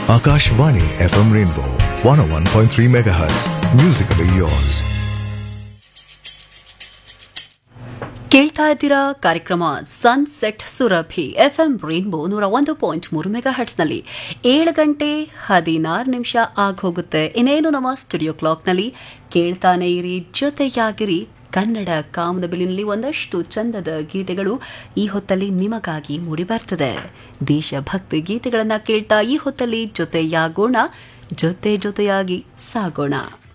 Akashvani FM Rainbow 101.3 MHz. Musically yours. ಕೇಳ್ತಾ ಇದ್ದೀರಾ ಕಾರ್ಯಕ್ರಮ sunset Surabhi F M rainbow ನೂರ ಒಂದು ಪಾಯಿಂಟ್ ಮೂರು ಮೆಗಾ ಹರ್ಟ್ಸ್ನಲ್ಲಿ ಏಳು ಗಂಟೆ ಹದಿನಾರು ನಿಮಿಷ ಆಗೋಗುತ್ತೆ ಇನ್ನೇನು ನಮ್ಮ ಸ್ಟುಡಿಯೋ ಕ್ಲಾಕ್ನಲ್ಲಿ ಕೇಳ್ತಾನೆ ಇರಿ ಜೊತೆಯಾಗಿರಿ ಕನ್ನಡ ಕಾಮನಬಿಲಿನಲ್ಲಿ ಒಂದಷ್ಟು ಚಂದದ ಗೀತೆಗಳು ಈ ಹೊತ್ತಲ್ಲಿ ನಿಮಗಾಗಿ ಮೂಡಿಬರ್ತದೆ ದೇಶಭಕ್ತಿ ಗೀತೆಗಳನ್ನ ಕೇಳ್ತಾ ಈ ಹೊತ್ತಲ್ಲಿ ಜೊತೆಯಾಗೋಣ ಜೊತೆ ಜೊತೆಯಾಗಿ ಸಾಗೋಣ